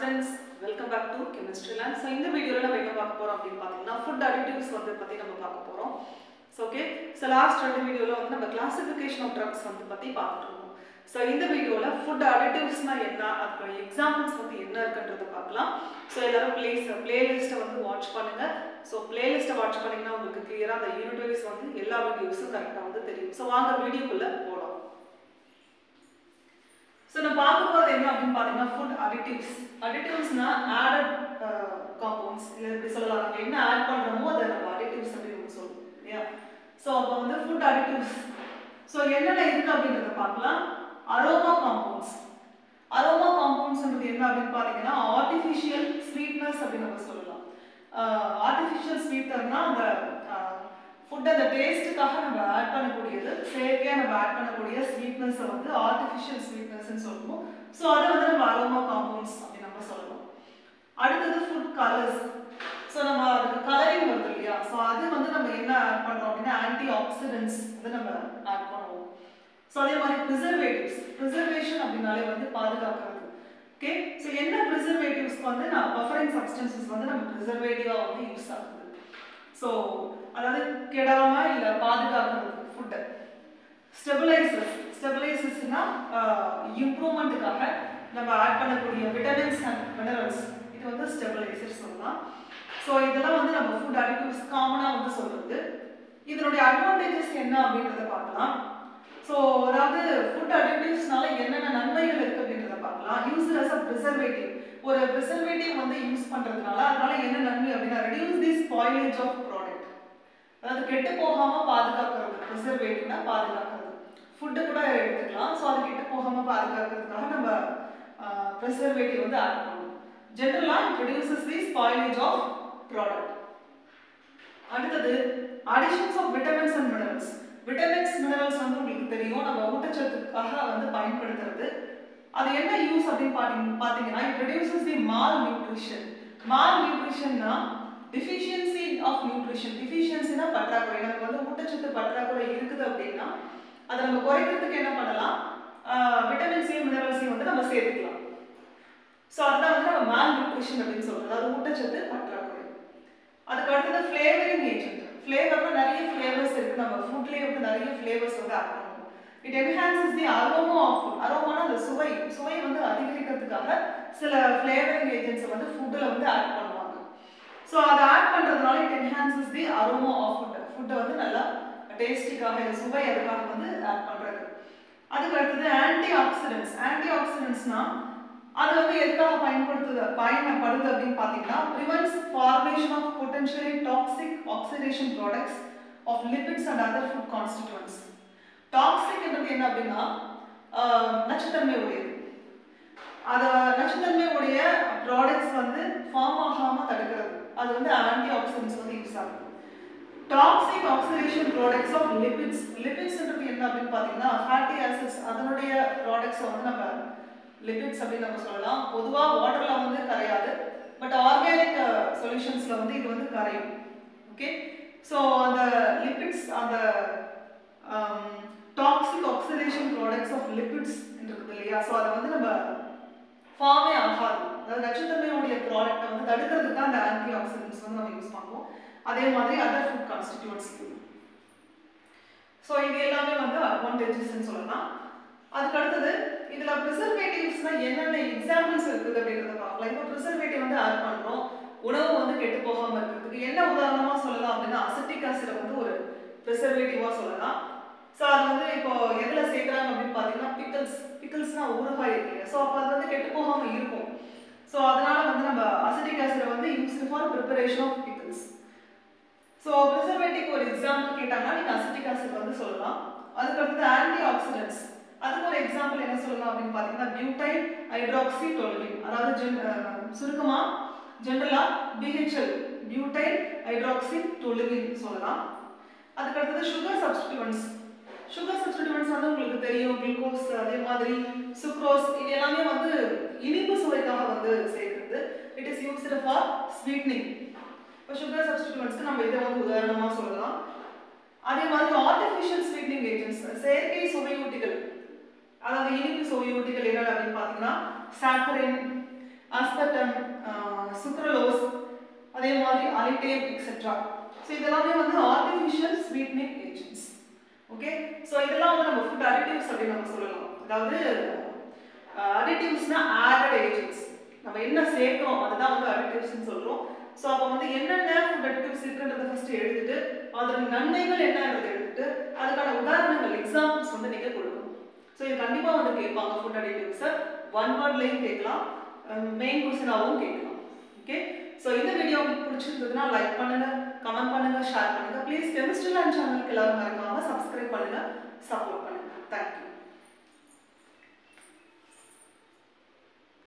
friends welcome back to chemistry land so இந்த வீடியோவில் நம்ம என்ன பார்க்க போகிறோம் அப்படின்னு பார்த்தீங்கன்னா ஃபுட் அடிட்டிவ்ஸ் வந்து பற்றி நம்ம பார்க்க போகிறோம் ஸோ ஓகே ஸோ லாஸ்ட் ரெண்டு வீடியோவில் வந்து நம்ம கிளாசிஃபிகேஷன் ஆஃப் ட்ரக்ஸ் வந்து பற்றி பார்த்துட்டு இருக்கோம் ஸோ இந்த வீடியோவில் ஃபுட் அடிட்டிவ்ஸ்னால் என்ன அதுக்கு எக்ஸாம்பிள்ஸ் வந்து என்ன இருக்குன்றதை பார்க்கலாம் ஸோ எல்லாரும் பிளேஸ் பிளேலிஸ்ட்டை வந்து வாட்ச் பண்ணுங்கள் ஸோ பிளேலிஸ்ட்டை வாட்ச் பண்ணிங்கன்னா உங்களுக்கு கிளியராக அந்த யூனிட் வைஸ் வந்து எல்லா வீடியோஸும் கரெக்டாக வந்து தெரியும் ஸோ வாங்க வீடியோக்குள்ளே போகலாம் ஸோ நம்ம பார்க்க போகிறது என்ன அப்படின்னு பார்த்தீங்கன்னா ஃபுட் அடிட்டிவ்ஸ் அடிட்டிவ்ஸ்னா ஆடட் காம்பவுண்ட்ஸ் இல்லை இப்படி சொல்லலாம் நம்ம என்ன ஆட் பண்ணுறோமோ அதை நம்ம அடிட்டிவ்ஸ் அப்படின்னு நம்ம சொல்லுவோம் இல்லையா ஸோ அப்போ வந்து ஃபுட் அடிட்டிவ்ஸ் ஸோ என்னென்ன இருக்குது அப்படின்றத பார்க்கலாம் அரோமா காம்பவுண்ட்ஸ் அரோமா காம்பவுண்ட்ஸ்ன்றது என்ன அப்படின்னு பார்த்தீங்கன்னா ஆர்டிஃபிஷியல் ஸ்வீட்னஸ் அப்படின்னு நம்ம சொல்லலாம் ஆர்டிஃபிஷியல் ஸ்வீட்டர்னா அந்த ஃபுட் அந்த டேஸ்ட்டுக்காக நம்ம ஆட் பண்ணக்கூடியது செயற்கையாக நம்ம ஆட் பண்ணக்கூடிய ஸ்வீட்னஸை வந்து ஆர்டிஃபிஷியல் ஸ்வீட்னஸ்ன்னு சொல்லுவோம் ஸோ அதை வந்து நம்ம அரோமா காம்பவுண்ட்ஸ் அப்படின்னு நம்ம சொல்லலாம் அடுத்தது ஃபுட் கலர்ஸ் ஸோ நம்ம அதுக்கு கலரிங் வருது இல்லையா ஸோ அது வந்து நம்ம என்ன ஆட் பண்ணுறோம் அப்படின்னா ஆன்டி ஆக்சிடென்ட்ஸ் வந்து நம்ம ஆட் பண்ணுவோம் ஸோ அதே மாதிரி ப்ரிசர்வேட்டிவ்ஸ் ப்ரிசர்வேஷன் அப்படின்னாலே வந்து பாதுகாக்கிறது ஓகே ஸோ என்ன ப்ரிசர்வேட்டிவ்ஸ்க்கு வந்து நான் பஃபரிங் சப்ஸ்டன்சஸ் வந்து நம்ம ப்ரிசர்வேட்டிவாக வந்து யூஸ் ஆகுது ஸோ அதாவது கெடாம இல்லை பாதுகாக்கிறது ஃபுட்டை ஸ்டெபிளைசர்ஸ் ஸ்டெபிளைசர்ஸ்னா இம்ப்ரூவ்மெண்ட்டுக்காக நம்ம ஆட் பண்ணக்கூடிய விட்டமின்ஸ் அண்ட் மினரல்ஸ் இது வந்து ஸ்டெபிளைசர்ஸ் சொல்லலாம் ஸோ இதெல்லாம் வந்து நம்ம ஃபுட் அடிட்டிவ்ஸ் காமனாக வந்து சொல்கிறது இதனுடைய அட்வான்டேஜஸ் என்ன அப்படின்றத பார்க்கலாம் ஸோ அதாவது ஃபுட் அடிட்டிவ்ஸ்னால என்னென்ன நன்மைகள் இருக்குது அப்படின்றத பார்க்கலாம் யூஸ் அஸ் அ ப்ரிசர்வேட்டிவ் ஒரு ப்ரிசர்வேட்டிவ் வந்து யூஸ் பண்ணுறதுனால அதனால என்ன நன்மை அப்படின்னா reduce the spoilage of product அதாவது கெட்டு போகாமல் பாதுகாக்கிறது ப்ரிசர்வேட்டிவ்னா பாதுகாக்கிறது ஃபுட்டு கூட எடுத்துக்கலாம் ஸோ அது கெட்டு போகாமல் பாதுகாக்கிறதுக்காக நம்ம ப்ரிசர்வேட்டிவ் வந்து ஆட் பண்ணுவோம் ஜென்ரலாக it reduces the spoilage of product அடுத்தது additions of vitamins and minerals vitamins minerals வந்து உங்களுக்கு தெரியும் நம்ம ஊட்டச்சத்துக்காக வந்து பயன்படுத்துறது அது என்ன யூஸ் அப்படின்னு பார்த்தீங்க பார்த்தீங்கன்னா it reduces the malnutrition மால் நியூட்ரிஷன்னா டிஃபிஷியன்சி ஆஃப் நியூட்ரிஷன் டிஃபிஷியன்சினா பற்றாக்குறை நமக்கு வந்து ஊட்டச்சத்து பற்றாக்குறை இருக்குது அப்படின்னா அதை நம்ம குறைக்கிறதுக்கு என்ன பண்ணலாம் விட்டமின் சி மினரல்ஸையும் வந்து நம்ம சேர்த்துக்கலாம் ஸோ அதுதான் வந்து நம்ம மால் நியூட்ரிஷன் அப்படின்னு சொல்றது அதாவது ஊட்டச்சத்து பற்றாக்குறை அதுக்கு அடுத்தது ஃப்ளேவரிங் ஏஜென்ட் ஃப்ளேவர்னா நிறைய ஃப்ளேவர்ஸ் இருக்குது நம்ம ஃபுட்லேயே வந்து நிறைய ஃப்ளேவர்ஸ் வந்து ஆட் பண்ணுவோம் it enhances the aroma of food அரோமானா அந்த சுவை சுவை வந்து அதிகரிக்கிறதுக்காக சில ஃப்ளேவரிங் ஏஜென்ட்ஸை வந்து ஃபுட்டில் வந்து ஆட் பண்ணுவாங்க ஸோ அதை ஆட் பண்ணுறதுனால it enhances the aroma of food ஃபுட்டை வந்து நல்லா டேஸ்டிக்காக சுவை அதுக்காக வந்து ஆட் பண்ணுறது அதுக்கு அடுத்தது ஆன்டி ஆக்சிடென்ட்ஸ் ஆன்டி ஆக்சிடென்ட்ஸ்னா அது வந்து எதுக்காக பயன்படுத்துது பயணப்படுது அப்படின்னு பார்த்தீங்கன்னா prevents formation of potentially toxic oxidation products of lipids and other food constituents toxic என்றது என்ன அப்படின்னா நச்சுத்தன்மை உடையது அது நச்சுத்தன்மை உடைய ப்ராடக்ட்ஸ் வந்து ஃபார்ம் ஆகாமல் தடுக்கிறது அது வந்து ஆன்டி ஆக்சிடென்ட்ஸ் வந்து யூஸ் ஆகுது toxic oxidation products of lipids லிபிட்ஸ்ன்றது என்ன அப்படின்னு பார்த்தீங்கன்னா ஃபேட்டி ஆசிட்ஸ் அதனுடைய ப்ராடக்ட்ஸை வந்து நம்ம லிபிட்ஸ் அப்படின்னு நம்ம சொல்லலாம் பொதுவாக வாட்டரில் வந்து கரையாது பட் ஆர்கானிக் சொல்யூஷன்ஸில் வந்து இது வந்து கரையும் ஓகே ஸோ அந்த லிபிட்ஸ் அந்த toxic oxidation products of lipids இருக்குது இல்லையா ஸோ அதை வந்து நம்ம ஃபார்மே ஆகாது அதாவது நச்சுத்தன்மையுடைய ப்ராடக்ட்டை வந்து தடுக்கிறதுக்கு தான் அந்த ஆன்டி ஆக்சிடென்ட்ஸ் வந்து நம்ம யூஸ் பண்ணுவோம் அதே மாதிரி அதர் ஃபுட் கான்ஸ்டிடியூன்ஸ் ஸோ இது எல்லாமே வந்து அட்வான்டேஜஸ்ன்னு சொல்லலாம் அதுக்கு அடுத்தது இதில் ப்ரிசர்வேட்டிவ்ஸ்னா என்னென்ன எக்ஸாம்பிள்ஸ் இருக்குது அப்படின்றத பார்க்கலாம் இப்போ ப்ரிசர்வேட்டிவ் வந்து ஆட் பண்ணுறோம் உணவு வந்து கெட்டு போகாமல் இருக்கிறதுக்கு என்ன உதாரணமாக சொல்லலாம் அப்படின்னா அசிட்டிக் ஆசிடை வந்து ஒரு ப்ரிசர்வேட்டிவாக சொல்லலாம் ஸோ அது வந்து இப்போ எதில் சேர்க்குறாங்க அப்படின்னு பார்த்தீங்கன்னா பிக்கல்ஸ் பிக்கல்ஸ்னால் ஊறுகாய் இருக்கு ஸோ அப்போ அது வந்து கெட்டு போகாமல் இருக்கும் ஸோ அதனால வந்து நம்ம அசிட்டிக் ஆசிடை வந்து use for preparation of pickles so preservative ஒரு எக்ஸாம்பிள் கேட்டாங்கன்னா நீங்கள் அசிட்டிக் ஆசிட் வந்து சொல்லலாம் அதுக்கு அடுத்தது ஆன்டி ஆக்சிடென்ட்ஸ் அதுக்கு ஒரு எக்ஸாம்பிள் என்ன சொல்லலாம் அப்படின்னு பார்த்தீங்கன்னா பியூட்டைல் ஹைட்ராக்சி டோல்வின் அதாவது ஜென் சுருக்கமாக ஜென்ரலாக பிஹெச்எல் பியூட்டைல் ஹைட்ராக்சி டோலுவின் சொல்லலாம் அதுக்கு அடுத்தது சுகர் சப்ஸ்டிடியூன்ஸ் சுகர் சப்ஸ்டிடியூன்ஸ் வந்து உங்களுக்கு தெரியும் குளுக்கோஸ் அதே மாதிரி சுக்ரோஸ் இது எல்லாமே வந்து இனிப்பு சுவைக்காக வந்து சேர்க்குறது it is used for sweetening இப்போ சுகர் சப்ஸ்டிடியூன்ஸ்க்கு நம்ம இதை வந்து உதாரணமாக சொல்லலாம் அதே மாதிரி ஆர்டிஃபிஷியல் ஸ்வீட்னிங் ஏஜென்ட்ஸ் செயற்கை சுவையூட்டிகள் அதாவது இனிப்பு சுவையூட்டிகள் என்னென்ன அப்படின்னு பார்த்தீங்கன்னா சாக்கரின் ஆஸ்பர்டம் சுக்ரலோஸ் அதே மாதிரி அலிட்டேம் எக்ஸெட்ரா ஸோ இதெல்லாமே வந்து artificial sweetening agents okay so இதெல்லாம் வந்து நம்ம ஃபுட் அடிட்டிவ்ஸ் அப்படின்னு நம்ம சொல்லலாம் அதாவது அடிட்டிவ்ஸ்னா ஆடட் ஏஜென்ட்ஸ் நம்ம என்ன சேர்க்கிறோம் அதுதான் வந்து அடிட்டிவ்ஸ்னு சொல்றோம் ஸோ அப்போ வந்து என்னென்ன ஃபுட் அடிட்டிவ்ஸ் இருக்குன்றதை ஃபர்ஸ்ட் எழுதிட்டு அதோட நன்மைகள் என்னன்றதை எழுதிட்டு அதுக்கான உதாரணங்கள் எக்ஸாம்பிள்ஸ் வந்து நீங்க கொடுக்கணும் ஸோ இது கண்டிப்பாக வந்து கேட்பாங்க ஃபுட் அடிட்டிவ்ஸை ஒன் வேர்ட்லையும் கேட்கலாம் மெயின் கொஸ்டினாகவும் கேட்கலாம் ஓகே ஸோ இந்த வீடியோ உங்களுக்கு பிடிச்சிருந்ததுன்னா லைக் பண்ணுங்க கமெண்ட் பண்ணுங்க ஷேர் பண்ணுங்க ப்ளீஸ் கெமிஸ்ட்ரி லேண்ட் சேனலுக்கு எல்லாரும் மறக்காம சப்ஸ்கிரைப் பண்ணுங்க சப்போர்ட் பண்ணுங்க தேங்க்யூ